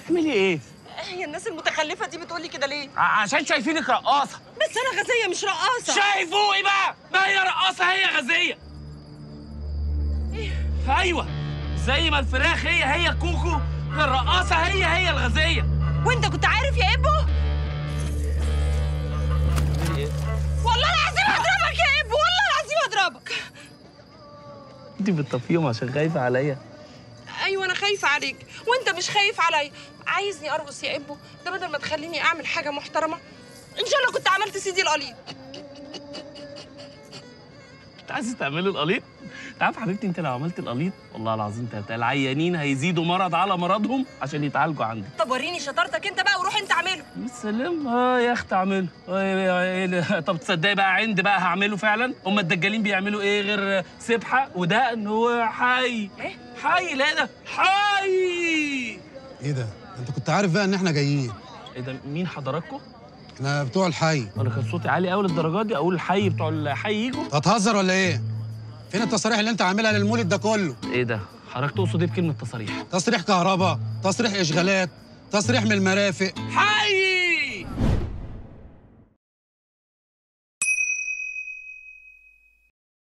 تعملي ايه هي الناس المتخلفه دي بتقول لي كده ليه ع- عشان شايفينك رقاصه بس انا غازيه مش رقاصه شايف فوقي بقى ما هي رقاصه هي غازيه ايوه زي ما الفراخ هي هي كوكو الرقاصه هي هي الغازيه وانت كنت عارف يا ابو والله العظيم هضربك يا ابو والله العظيم هضربك انت بتطفيهم عشان خايفه عليا ايوه انا خايفه عليك وانت مش خايف عليا عايزني ارقص يا ابو ده بدل ما تخليني اعمل حاجه محترمه ان شاء الله كنت عملت سيدي القليل انت عايز تعملي القليط انت عارف حبيبتي انت لو عملت القليط والله العظيم تلاتة العيانين هيزيدوا مرض على مرضهم عشان يتعالجوا عندي طب وريني شطارتك انت بقى وروح انت اعمله بالسلام اه يا اخت اعمله آه يا- يا- طب تصدقي بقى عند بقى هعمله فعلا هم الدجالين بيعملوا ايه غير سبحه وده ان هو حي ايه حي لا ده حي ايه ده؟ انت كنت عارف بقى ان احنا جايين ايه ده مين حضراتكم احنا بتوع الحي انا كان صوتي عالي قوي للدرجه دي اقول الحي بتوع الحي يجوا انت هتهزر ولا ايه؟ فين التصاريح اللي انت عاملها للمولد ده كله؟ ايه ده حضرتك تقصد ايه بكلمه تصاريح تصريح كهرباء، تصريح اشغالات، تصريح من المرافق، حي